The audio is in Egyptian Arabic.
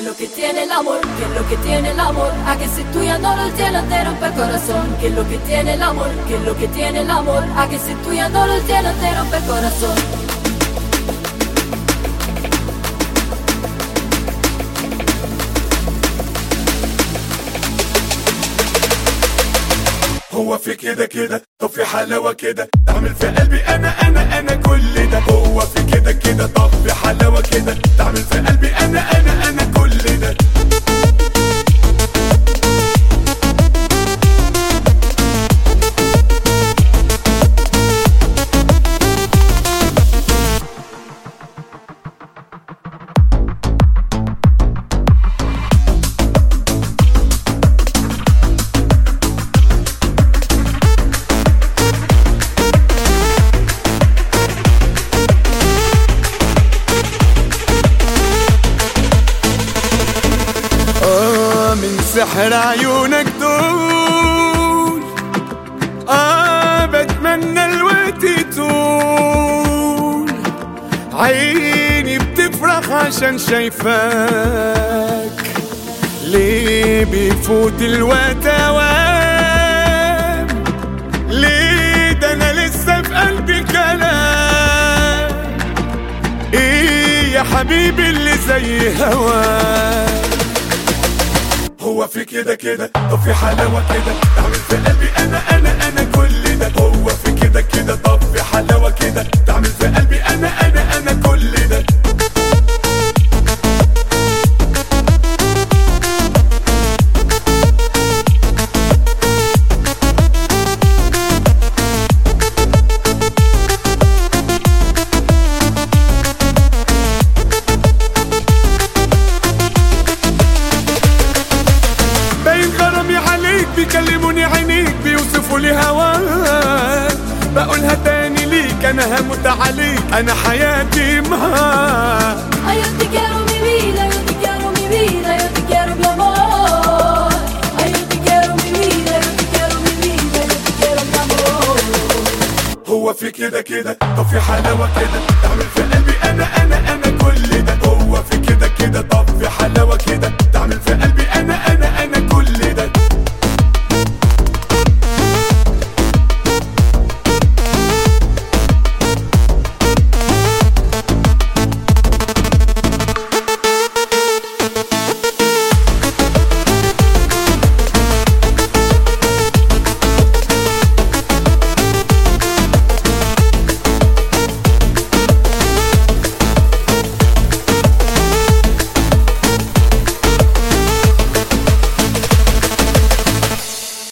es lo que tiene el amor? ¿Qué es lo que tiene el amor? A que si tú ya no lo tienes te rompe el corazón. ¿Qué es lo que tiene el amor? ¿Qué es lo que tiene el amor? A que si tú ya no lo tienes te rompe el corazón. هو في كده كده طب في حلاوة كده تعمل في قلبي أنا أنا أنا كل ده هو في كده كده طب في حلاوة كده تعمل في قلبي أنا أنا أنا كل ده آه من سحر عيونك دول آه بتمنى الوقت يطول عيني بتفرح عشان شايفاك ليه بيفوت الوقت اوام ليه ده انا لسه في قلبي كلام ايه يا حبيبي اللي زي هواك هو في كده كده طب في حلاوة كده تعمل في قلبي أنا أنا أنا كل ده هو في كده كده طب في حلاوة كده تعمل في قلبي أنا أنا أنا كل ده باين غرامي عليك بيكلموني عينيك بيوصفوا لي هواك بقولها تاني ليك انا هموت عليك انا حياتي معاك Ay, yo te quiero mi vida, yo te quiero mi vida, yo te quiero mi amor. Ay, yo te quiero mi vida, yo te quiero mi vida, yo te quiero mi amor. هو في كده كده طب في حلاوة كده تعمل في قلبي